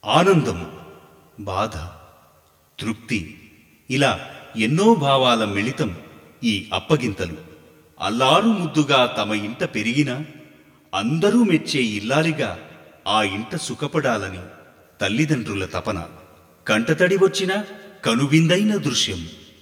ఆనందం బాధ తృప్తి ఇలా ఎన్నో భావాల మిళితం ఈ అప్పగింతలు అల్లారు ముద్దుగా తమ ఇంట పెరిగిన అందరూ మెచ్చే ఇల్లాలిగా ఆ ఇంట సుఖపడాలని తల్లిదండ్రుల తపన కంటతడి వచ్చిన కనువిందైన దృశ్యం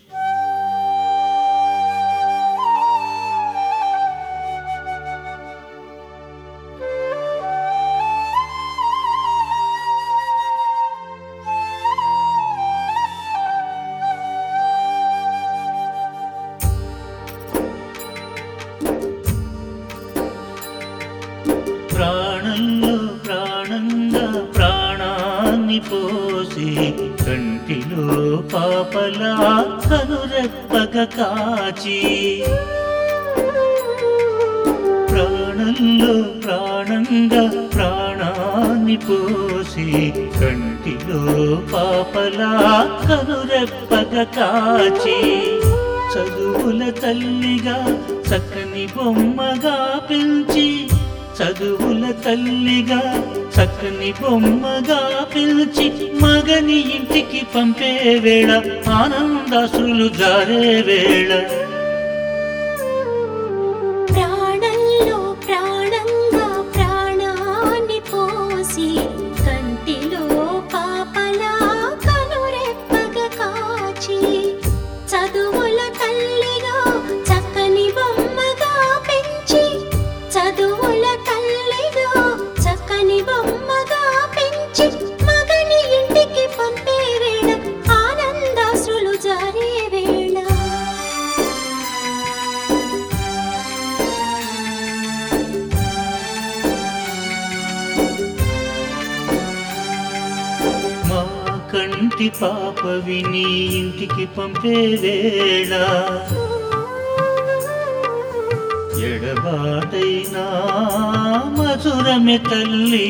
ప్రాణంలో ప్రాణంగా ప్రాణాన్ని పోసి కంటిలో పాపలా కనురెప్పగ కాచి ప్రాణంలో ప్రాణంగా ప్రాణాన్ని పోసి కంటిలో పాపలా కనురెప్పగ కాచి చదువుల తల్లిగా చక్కని బొమ్మగా పెంచి చదువుల తల్లిగా చక్కని బొమ్మగా పిలిచి మగని ఇంటికి పంపే వేళ ఆనందాసులు జారే వేళ ప్రాణంలో ప్రాణంగా ప్రాణాన్ని పోసి కంటిలో పాపలా కనురెప్పగ కాచి చదువుల తల్లిగా చక్కని బొమ్మగా పెంచి చదువుల తల్లిగా చక్కని బొమ్మగా పెంచి మగని ఇంటికి పంపే వేళ ఆనందాశ్రులు జారే వేళ మా కంటి పాపవి నీ ఇంటికి పంపే వేళ ఎడబాటైనా మధురమే తల్లి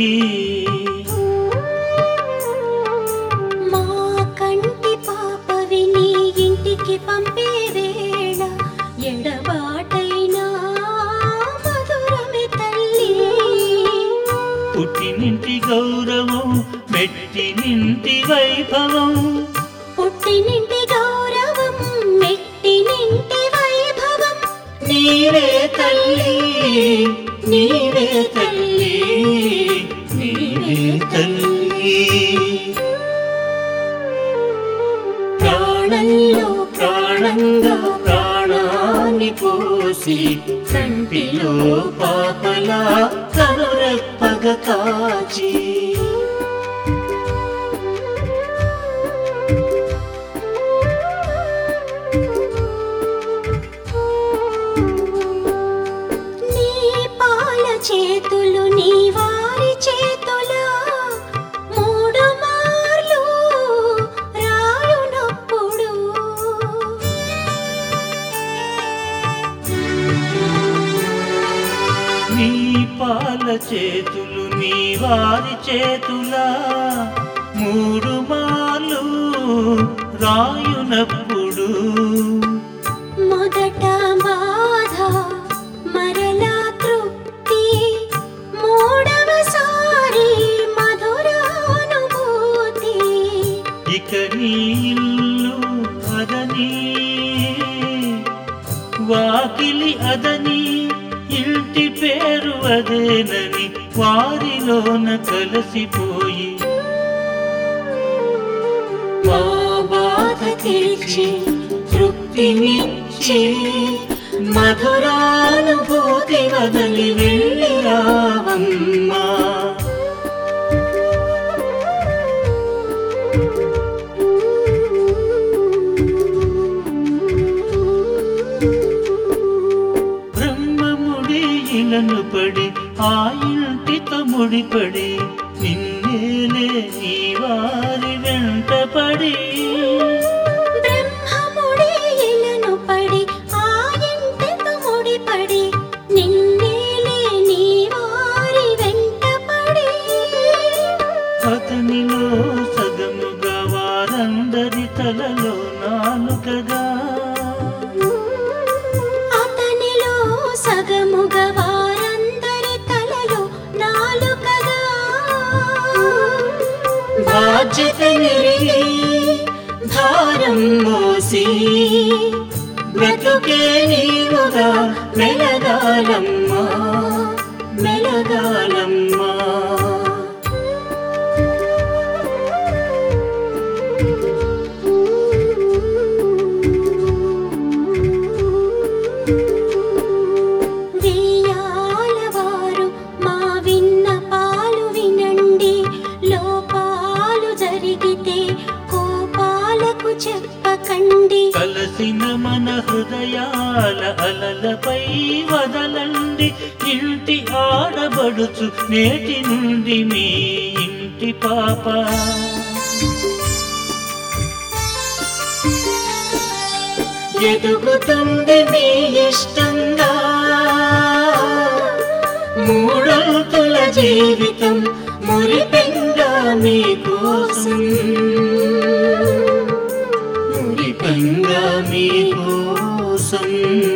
మా కంటి పాపవి నీ ఇంటికి పంపే వేళ ఎడబాటైనా మధురమే తల్లి పుట్టినింటి గౌరవం మెట్టినింటి వైభవం పుట్టినింటి గౌరవం మెట్టినింటి వైభవం నీవే తల్లి నీవే తల్లి నీవే తల్లి ప్రాణంలో ప్రాణంగా ప్రాణాన్ని పోసి కంటిలో పాపలా కనురెప్పగ కాచి నీ పాల చేతులు నీ వారి చేతులా మూడు మార్లు రాయునప్పుడు నీ పాల చేతులు నీ వారి చేతులా మూడు మాలు రాయునప్పుడు మొదట బాధ మరలా తృప్తి మూడవసారి మధురానుభూతి ఇక నీ ఇల్లు అదని వాకిలి అదని ఇంటి పేరు అదేనని వారిలోన కలిసిపోయి మా బాధ తీర్చి తృప్తినిచ్చి మధురానుభూతి వదలి వెళ్ళి రావమ్మా బ్రహ్మముడి ఇలను పడి ఆ ఇంటితో ముడిపడి నిన్నేలే నీ వారి వెంటపడి బ్రహ్మముడే ఇలను పడి ఆ ఇంటితో ముడిపడి నిన్నేలే నీ వారి వెంటపడి అతనిలో సగముగా వారందరి తలలో నాలుకగా అతనిలో సగముగా వారందరి తలలో నాలుకగా బాధ్యత నెరిగి భారం మోసి బ్రతుకే నీవుగా మెలగాలమ్మా మెలగాలమ్మా వెయ్యాలవారు మా విన్నపాలు వినండి లోపాలు జరిగితే కోపాలకు చెప్పకండి కలసిన మన హృదయాల అలలపై వదలండి ఇంటి ఆడబడుచు నేటి నుండి మీ ఇంటి పాప ఎదుగుతుంది మీ ఇష్టంగా మూడొంతుల జీవితం మురిపెంగా మీకోసం మురిపెంగా మీకోసం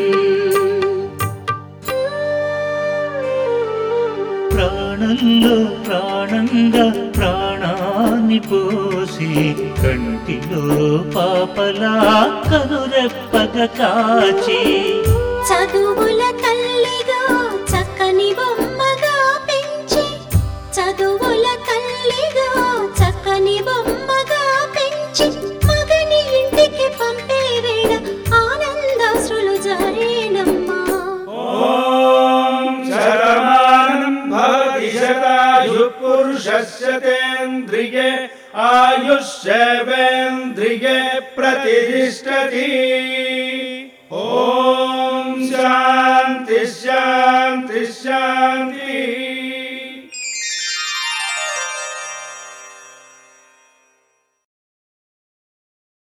ప్రాణంలో ప్రాణంగా ప్రాణాన్ని పోసి కంటిలో పాపలా కనురెప్పగ కాచి చదువుల తల్లిగా చక్కని బొమ్మగా పెంచి చదువుల తల్లిగా చక్కని బొమ్మగా పెంచి మగని ఇంటికి పంపే వేళ ఆనందాశ్రులు జారేనమ్మా शतमानं भवति शतायुः पुरुषस्य तेन्द्रिये आयुष्येवेन्द्रिये प्रतिष्ठति ॐ शान्ति शान्ति शान्ति